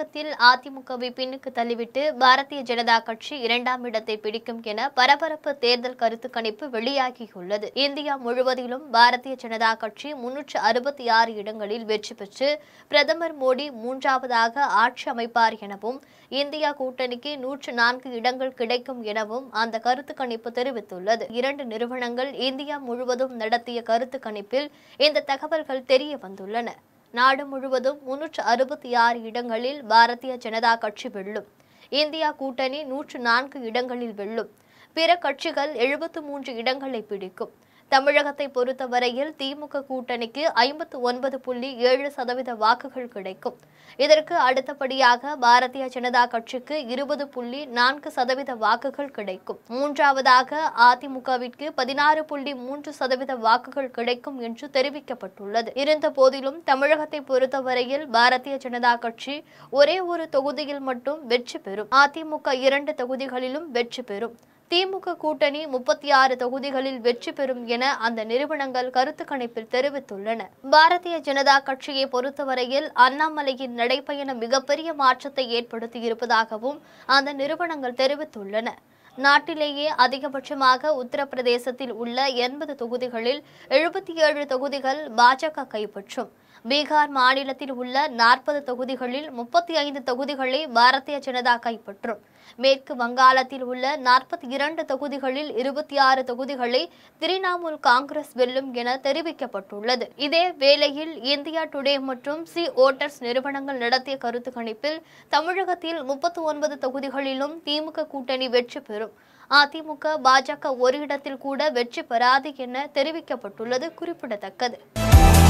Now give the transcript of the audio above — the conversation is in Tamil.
தமிழகத்தில் அதிமுகவை பின்னுக்கு தள்ளிவிட்டு பாரதிய ஜனதா கட்சி இரண்டாம் இடத்தை பிடிக்கும் என பரபரப்பு தேர்தல் கருத்து கணிப்பு வெளியாகியுள்ளது இந்தியா முழுவதிலும் பாரதிய ஜனதா கட்சி முன்னூற்று அறுபத்தி ஆறு இடங்களில் வெற்றி பெற்று பிரதமர் மோடி மூன்றாவதாக ஆட்சி அமைப்பார் எனவும் இந்தியா கூட்டணிக்கு நூற்று நான்கு இடங்கள் கிடைக்கும் எனவும் அந்த கருத்து கணிப்பு தெரிவித்துள்ளது இரண்டு நிறுவனங்கள் இந்தியா முழுவதும் நடத்திய கருத்து கணிப்பில் இந்த தகவல்கள் தெரிய வந்துள்ளன நாடு முழுவதும் முன்னூற்று அறுபத்தி ஆறு இடங்களில் பாரதிய ஜனதா கட்சி வெல்லும் இந்தியா கூட்டணி நூற்று நான்கு இடங்களில் வெல்லும் பிற கட்சிகள் எழுபத்து மூன்று இடங்களை பிடிக்கும் தமிழகத்தை பொறுத்தவரையில் திமுக கூட்டணிக்கு ஐம்பத்து ஒன்பது புள்ளி ஏழு சதவீத வாக்குகள் கிடைக்கும் இதற்கு அடுத்தபடியாக பாரதிய ஜனதா கட்சிக்கு இருபது புள்ளி நான்கு சதவீத வாக்குகள் கிடைக்கும் மூன்றாவதாக அதிமுகவிற்கு பதினாறு புள்ளி மூன்று சதவீத வாக்குகள் கிடைக்கும் என்று தெரிவிக்கப்பட்டுள்ளது இருந்த போதிலும் தமிழகத்தை பொறுத்தவரையில் பாரதிய ஜனதா கட்சி ஒரே ஒரு தொகுதியில் மட்டும் வெற்றி பெறும் அதிமுக இரண்டு தொகுதிகளிலும் வெற்றி பெறும் திமுக கூட்டணி முப்பத்தி ஆறு தொகுதிகளில் வெற்றி பெறும் என அந்த நிறுவனங்கள் கருத்து கணிப்பில் தெரிவித்துள்ளன பாரதிய ஜனதா கட்சியை பொறுத்தவரையில் அண்ணாமலையின் நடைப்பயணம் மிகப்பெரிய மாற்றத்தை ஏற்படுத்தியிருப்பதாகவும் அந்த நிறுவனங்கள் தெரிவித்துள்ளன நாட்டிலேயே அதிகபட்சமாக உத்தரப்பிரதேசத்தில் உள்ள எண்பது தொகுதிகளில் எழுபத்தி ஏழு தொகுதிகள் பாஜக கைப்பற்றும் பீகார் மாநிலத்தில் உள்ள நாற்பது தொகுதிகளில் முப்பத்தி ஐந்து தொகுதிகளை பாரதிய ஜனதா கைப்பற்றும் மேற்கு வங்காளத்தில் உள்ள நாற்பத்தி இரண்டு தொகுதிகளில் இருபத்தி ஆறு தொகுதிகளை திரிணாமுல் காங்கிரஸ் வெல்லும் என தெரிவிக்கப்பட்டுள்ளது இதே வேளையில் இந்தியா டுடே மற்றும் சி ஓட்டர்ஸ் நிறுவனங்கள் நடத்திய கருத்து கணிப்பில் தமிழகத்தில் முப்பத்தி ஒன்பது தொகுதிகளிலும் திமுக கூட்டணி வெற்றி பெறும் அதிமுக பாஜக ஒரு இடத்தில் கூட வெற்றி பெறாது என தெரிவிக்கப்பட்டுள்ளது குறிப்பிடத்தக்கது